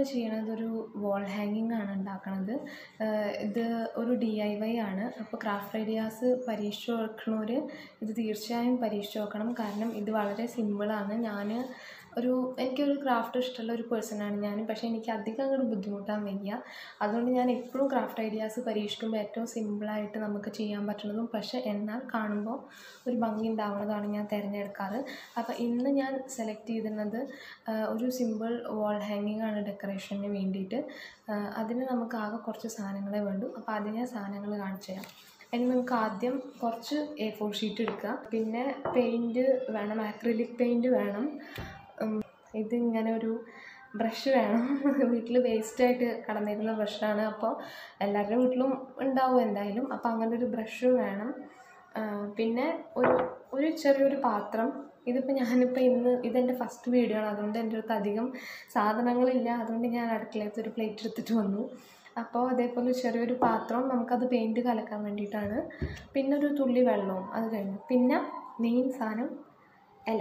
ചെയ്യണത് ഒരു വാൾ ഹാങ്ങിങ് ആണ് ഉണ്ടാക്കണത് ഇത് ഒരു ഡി ഐ വൈ ആണ് അപ്പോൾ ക്രാഫ്റ്റ് ഐഡിയാസ് പരീക്ഷിച്ച് നോക്കണവർ ഇത് തീർച്ചയായും പരീക്ഷിച്ച് നോക്കണം കാരണം ഇത് വളരെ സിമ്പിളാണ് ഞാൻ ഒരു എനിക്കൊരു ക്രാഫ്റ്റ് ഇഷ്ടമുള്ള ഒരു പേഴ്സണാണ് ഞാൻ പക്ഷേ എനിക്ക് അധികം അങ്ങോട്ട് ബുദ്ധിമുട്ടാൻ വയ്യ അതുകൊണ്ട് ഞാൻ എപ്പോഴും ക്രാഫ്റ്റ് ഐഡിയാസ് പരീക്ഷിക്കുമ്പോൾ ഏറ്റവും സിമ്പിളായിട്ട് നമുക്ക് ചെയ്യാൻ പറ്റുന്നതും പക്ഷേ എന്നാൽ കാണുമ്പോൾ ഒരു ഭംഗി ഉണ്ടാവുന്നതാണ് ഞാൻ തിരഞ്ഞെടുക്കാറ് അപ്പോൾ ഇന്ന് ഞാൻ സെലക്ട് ചെയ്തിരുന്നത് ഒരു സിമ്പിൾ വാൾ ഹാങ്ങിങ് ആണ് ഡെക്കറേഷന് വേണ്ടിയിട്ട് അതിന് നമുക്ക് ആകെ കുറച്ച് സാധനങ്ങളെ വേണ്ടൂ അപ്പോൾ അതിന് സാധനങ്ങൾ കാണിച്ചു തരാം അതിന് നമുക്ക് ആദ്യം കുറച്ച് എ ഫോർ ഷീറ്റ് എടുക്കുക പിന്നെ പെയിൻറ്റ് വേണം ആക്രിലിക് പെയിൻറ്റ് വേണം ഇതിങ്ങനെ ഒരു ബ്രഷ് വേണം വീട്ടിൽ വേസ്റ്റായിട്ട് കടന്നിരുന്ന ബ്രഷാണ് അപ്പോൾ എല്ലാവരുടെ വീട്ടിലും ഉണ്ടാവും എന്തായാലും അപ്പോൾ അങ്ങനെ ഒരു ബ്രഷ് വേണം പിന്നെ ഒരു ഒരു ചെറിയൊരു പാത്രം ഇതിപ്പോൾ ഞാനിപ്പോൾ ഇന്ന് ഇതെൻ്റെ ഫസ്റ്റ് വീഡിയോ ആണ് അതുകൊണ്ട് എൻ്റെ അടുത്ത് അധികം സാധനങ്ങളില്ല അതുകൊണ്ട് ഞാൻ അടുക്കളയത്ത് ഒരു പ്ലേറ്റ് എടുത്തിട്ട് വന്നു അപ്പോൾ അതേപോലെ ചെറിയൊരു പാത്രം നമുക്കത് പെയിൻറ്റ് കലക്കാൻ വേണ്ടിയിട്ടാണ് പിന്നെ ഒരു തുള്ളി വെള്ളവും അത് കഴിഞ്ഞു പിന്നെ മെയിൻ സാധനം ഇല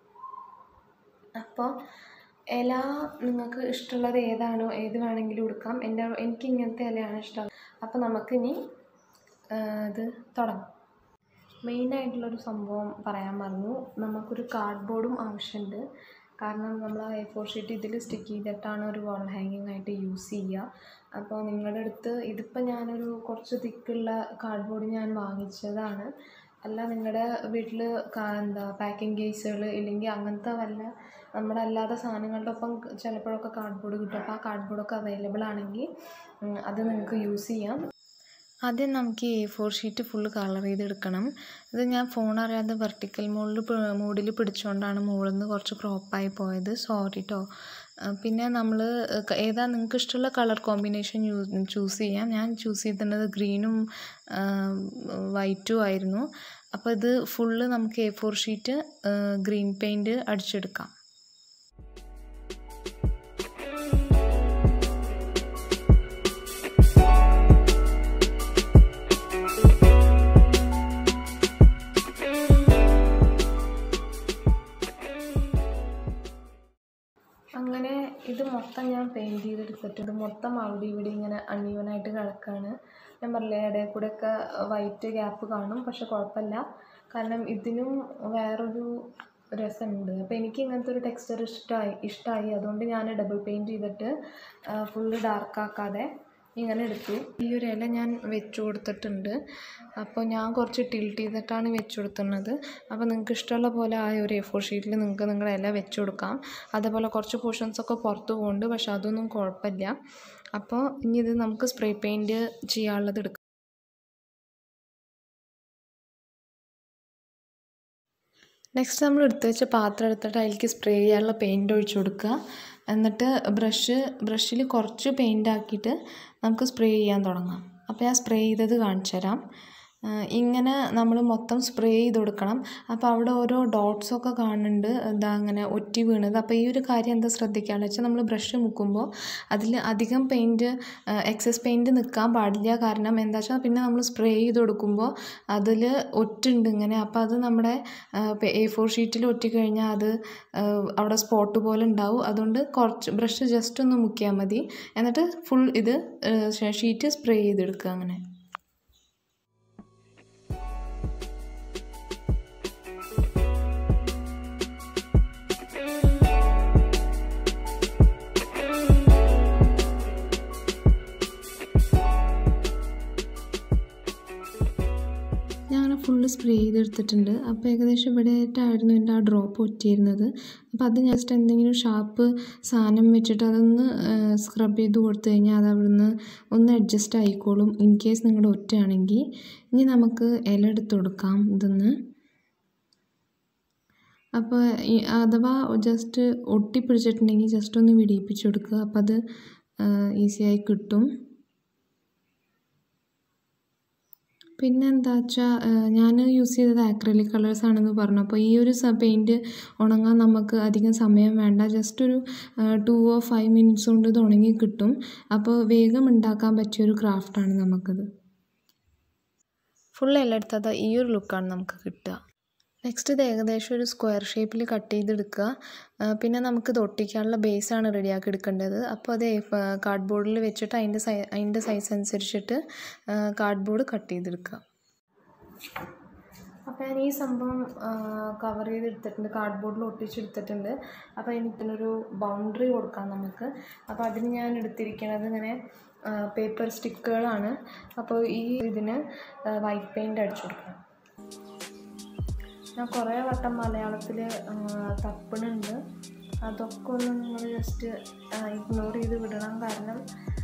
അപ്പോൾ ഇല നിങ്ങൾക്ക് ഇഷ്ടമുള്ളത് ഏതാണോ ഏത് വേണമെങ്കിലും എടുക്കാം എൻ്റെ എനിക്ക് ഇങ്ങനത്തെ ഇലയാണ് ഇഷ്ടം അപ്പോൾ നമുക്കിനി ഇത് തുടങ്ങാം മെയിനായിട്ടുള്ളൊരു സംഭവം പറയാൻ മറന്നു നമുക്കൊരു കാർഡ്ബോർഡും ആവശ്യമുണ്ട് കാരണം നമ്മൾ ആ എ ഫോർ ഷീറ്റ് ഇതിൽ സ്റ്റിക്ക് ചെയ്തിട്ടാണ് ഒരു വാൾ ഹാങ്ങിങ് ആയിട്ട് യൂസ് ചെയ്യുക അപ്പോൾ നിങ്ങളുടെ അടുത്ത് ഇതിപ്പോൾ ഞാനൊരു കുറച്ച് തിക്കുള്ള കാർഡ്ബോർഡ് ഞാൻ വാങ്ങിച്ചതാണ് അല്ല നിങ്ങളുടെ വീട്ടിൽ എന്താ പാക്കിംഗ് കേസുകൾ ഇല്ലെങ്കിൽ അങ്ങനത്തെ വല്ല നമ്മുടെ അല്ലാത്ത സാധനങ്ങളുടെ ഒപ്പം ചിലപ്പോഴൊക്കെ കാർഡ്ബോർഡ് കിട്ടും അപ്പോൾ ആ കാർഡ്ബോർഡൊക്കെ അവൈലബിൾ ആണെങ്കിൽ അത് നിങ്ങൾക്ക് യൂസ് ചെയ്യാം ആദ്യം നമുക്ക് A four sheet full colour ചെയ്തെടുക്കണം ഇത് ഞാൻ ഫോൺ അറിയാതെ വെർട്ടിക്കൽ മോഡിൽ മോഡിൽ പിടിച്ചുകൊണ്ടാണ് മുകളിൽ നിന്ന് കുറച്ച് ക്രോപ്പായി പോയത് സോറി കേട്ടോ പിന്നെ നമ്മൾ ഏതാ നിങ്ങൾക്ക് ഇഷ്ടമുള്ള കളർ കോമ്പിനേഷൻ ചൂസ് ചെയ്യാം ഞാൻ ചൂസ് ചെയ്തിരുന്നത് ഗ്രീനും വൈറ്റും ആയിരുന്നു അപ്പോൾ ഇത് ഫുള്ള് നമുക്ക് A four sheet green paint അടിച്ചെടുക്കാം അങ്ങനെ ഇത് മൊത്തം ഞാൻ പെയിൻറ്റ് ചെയ്തെടുത്തിട്ടുണ്ട് മൊത്തം അവിടെ ഇവിടെ ഇങ്ങനെ അൺഈവനായിട്ട് കിടക്കുകയാണ് ഞാൻ പറഞ്ഞില്ലേ ഇടയിൽ കൂടെയൊക്കെ വൈറ്റ് ഗ്യാപ്പ് കാണും പക്ഷെ കുഴപ്പമില്ല കാരണം ഇതിനും വേറൊരു രസമുണ്ട് അപ്പോൾ എനിക്ക് ഇങ്ങനത്തെ ഒരു ടെക്സ്ചർ ഇഷ്ടമായി ഇഷ്ടമായി അതുകൊണ്ട് ഞാൻ ഡബിൾ പെയിൻറ്റ് ചെയ്തിട്ട് ഫുള്ള് ഡാർക്കാക്കാതെ ഇങ്ങനെ എടുത്തു ഈ ഒരു ഇല ഞാൻ വെച്ച് കൊടുത്തിട്ടുണ്ട് അപ്പോൾ ഞാൻ കുറച്ച് ടിൽറ്റ് ചെയ്തിട്ടാണ് വെച്ച് കൊടുക്കുന്നത് അപ്പോൾ നിങ്ങൾക്ക് ഇഷ്ടമുള്ള പോലെ ആ ഒരു എ ഫോർ ഷീറ്റിൽ നിങ്ങൾക്ക് നിങ്ങളുടെ ഇല വെച്ച് കൊടുക്കാം അതേപോലെ കുറച്ച് പോർഷൻസൊക്കെ പുറത്ത് പോകുന്നുണ്ട് പക്ഷെ അതൊന്നും കുഴപ്പമില്ല അപ്പോൾ ഇനി ഇത് നമുക്ക് സ്പ്രേ പെയിൻറ്റ് ചെയ്യാനുള്ളത് എടുക്കാം നെക്സ്റ്റ് നമ്മൾ എടുത്ത് വെച്ച പാത്രം എടുത്തിട്ട് അതിലേക്ക് സ്പ്രേ ചെയ്യാനുള്ള പെയിൻറ്റ് ഒഴിച്ചു കൊടുക്കുക എന്നിട്ട് ബ്രഷ് ബ്രഷിൽ കുറച്ച് പെയിൻ്റ് ആക്കിയിട്ട് നമുക്ക് സ്പ്രേ ചെയ്യാൻ തുടങ്ങാം അപ്പോൾ ഞാൻ സ്പ്രേ ചെയ്തത് കാണിച്ചു തരാം ഇങ്ങനെ നമ്മൾ മൊത്തം സ്പ്രേ ചെയ്ത് കൊടുക്കണം അപ്പോൾ അവിടെ ഓരോ ഡോട്ട്സൊക്കെ കാണുന്നുണ്ട് എന്താ അങ്ങനെ ഒറ്റി വീണത് അപ്പോൾ ഈ ഒരു കാര്യം എന്താ ശ്രദ്ധിക്കാന്ന് വെച്ചാൽ നമ്മൾ ബ്രഷ് മുക്കുമ്പോൾ അതിൽ അധികം പെയിൻറ്റ് എക്സസ് പെയിൻറ്റ് നിൽക്കാൻ പാടില്ല കാരണം എന്താ വെച്ചാൽ പിന്നെ നമ്മൾ സ്പ്രേ ചെയ്ത് കൊടുക്കുമ്പോൾ അതിൽ ഒറ്റുണ്ട് ഇങ്ങനെ അപ്പോൾ അത് നമ്മുടെ എ ഫോർ ഷീറ്റിൽ ഒറ്റിക്കഴിഞ്ഞാൽ അത് അവിടെ സ്പോട്ട് പോലെ ഉണ്ടാവും അതുകൊണ്ട് കുറച്ച് ബ്രഷ് ജസ്റ്റ് ഒന്ന് മുക്കിയാൽ മതി എന്നിട്ട് ഫുൾ ഇത് ഷീറ്റ് സ്പ്രേ ചെയ്തെടുക്കുക അങ്ങനെ ഞാൻ ഫുള്ള് സ്പ്രേ ചെയ്തെടുത്തിട്ടുണ്ട് അപ്പോൾ ഏകദേശം ഇവിടെ ആയിട്ടായിരുന്നു എൻ്റെ ആ ഡ്രോപ്പ് ഒറ്റിയിരുന്നത് അപ്പോൾ അത് ജസ്റ്റ് എന്തെങ്കിലും ഷാർപ്പ് സാധനം വെച്ചിട്ട് അതൊന്ന് സ്ക്രബ് ചെയ്ത് കൊടുത്തു കഴിഞ്ഞാൽ അത് അവിടുന്ന് ഒന്ന് അഡ്ജസ്റ്റ് ആയിക്കോളും ഇൻ കേസ് നിങ്ങളുടെ ഒറ്റയാണെങ്കിൽ ഇനി നമുക്ക് ഇല എടുത്ത് കൊടുക്കാം ഇതൊന്ന് അപ്പോൾ അഥവാ ജസ്റ്റ് ഒട്ടിപ്പിടിച്ചിട്ടുണ്ടെങ്കിൽ ജസ്റ്റ് ഒന്ന് വിടിയിപ്പിച്ച് കൊടുക്കുക അപ്പോൾ അത് ഈസിയായി കിട്ടും പിന്നെ എന്താ വെച്ചാൽ ഞാൻ യൂസ് ചെയ്തത് ആക്രലിക് കളേഴ്സ് ആണെന്ന് പറഞ്ഞു അപ്പോൾ ഈ ഒരു പെയിൻറ്റ് ഉണങ്ങാൻ നമുക്ക് അധികം സമയം വേണ്ട ജസ്റ്റ് ഒരു ടു ഓ ഫൈവ് മിനിറ്റ്സ് കൊണ്ട് ഇത് ഉണങ്ങി കിട്ടും അപ്പോൾ വേഗം ഉണ്ടാക്കാൻ പറ്റിയൊരു ക്രാഫ്റ്റാണ് നമുക്കത് ഫുൾ എല്ലാം എടുത്തത് ഈ ഒരു ലുക്കാണ് നമുക്ക് കിട്ടുക നെക്സ്റ്റ് ഇത് ഏകദേശം ഒരു സ്ക്വയർ ഷേപ്പിൽ കട്ട് ചെയ്തെടുക്കുക പിന്നെ നമുക്ക് ഇത് ഒട്ടിക്കാനുള്ള ബേസാണ് റെഡിയാക്കി എടുക്കേണ്ടത് അപ്പോൾ അത് കാർഡ് ബോർഡിൽ വെച്ചിട്ട് അതിൻ്റെ സൈ അതിൻ്റെ സൈസ് അനുസരിച്ചിട്ട് കാർഡ് ബോർഡ് കട്ട് ചെയ്തെടുക്കുക അപ്പോൾ ഞാൻ ഈ സംഭവം കവർ ചെയ്തെടുത്തിട്ടുണ്ട് കാർഡ് ബോർഡിൽ ഒട്ടിച്ചെടുത്തിട്ടുണ്ട് അപ്പോൾ എനിക്കിനൊരു ബൗണ്ടറി കൊടുക്കാം നമുക്ക് അപ്പോൾ അതിന് ഞാൻ എടുത്തിരിക്കുന്നത് ഇങ്ങനെ പേപ്പർ സ്റ്റിക്കുകളാണ് അപ്പോൾ ഈ ഇതിന് വൈറ്റ് പെയിൻറ് അടിച്ചു കൊടുക്കണം ഞാൻ കുറേ വട്ടം മലയാളത്തിൽ തപ്പണുണ്ട് അതൊക്കെ ഒന്ന് നിങ്ങൾ ജസ്റ്റ് ഇഗ്നോർ ചെയ്ത് വിടണം കാരണം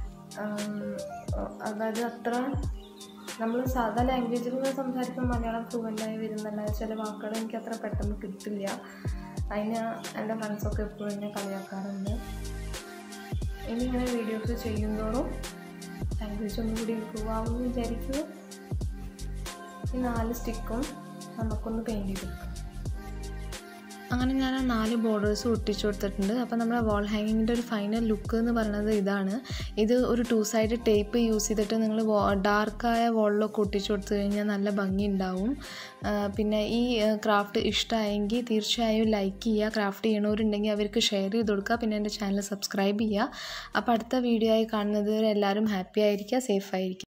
അതായത് അത്ര നമ്മൾ സാധാ ലാംഗ്വേജിൽ സംസാരിക്കുമ്പോൾ മലയാളം ഫ്ലുവൻ്റായി വരുന്നല്ല ചില വാക്കുകൾ എനിക്ക് അത്ര പെട്ടെന്ന് കിട്ടില്ല അതിന് എൻ്റെ ഫ്രണ്ട്സൊക്കെ എപ്പോഴും എന്നെ കളിയാക്കാറുണ്ട് ഇനി ഇങ്ങനെ വീഡിയോസ് ചെയ്യുന്നതോറും ലാംഗ്വേജ് ഒന്നും കൂടി ഇമ്പ്രൂവ് ആവുമെന്ന് വിചാരിക്കുന്നു ഈ നാല് സ്റ്റിക്കും നമുക്കൊന്ന് പെയിൻറ്റ് ചെയ്തെടുക്കാം അങ്ങനെ ഞാൻ ആ നാല് ബോർഡേഴ്സ് ഒട്ടിച്ചു കൊടുത്തിട്ടുണ്ട് അപ്പോൾ നമ്മുടെ വാൾ ഹാങ്ങിങ്ങിൻ്റെ ഒരു ഫൈനൽ ലുക്ക് എന്ന് പറയുന്നത് ഇതാണ് ഇത് ഒരു ടു സൈഡ് ടേപ്പ് യൂസ് ചെയ്തിട്ട് നിങ്ങൾ ഡാർക്കായ വാളിലൊക്കെ ഒട്ടിച്ചു കൊടുത്തു കഴിഞ്ഞാൽ നല്ല ഭംഗി ഉണ്ടാവും പിന്നെ ഈ ക്രാഫ്റ്റ് ഇഷ്ടമായെങ്കിൽ തീർച്ചയായും ലൈക്ക് ചെയ്യുക ക്രാഫ്റ്റ് ചെയ്യണവരുണ്ടെങ്കിൽ അവർക്ക് ഷെയർ ചെയ്ത് കൊടുക്കുക പിന്നെ എൻ്റെ ചാനൽ സബ്സ്ക്രൈബ് ചെയ്യുക അപ്പോൾ അടുത്ത വീഡിയോ ആയി കാണുന്നത് വരെ എല്ലാവരും ഹാപ്പി ആയിരിക്കുക സേഫ് ആയിരിക്കുക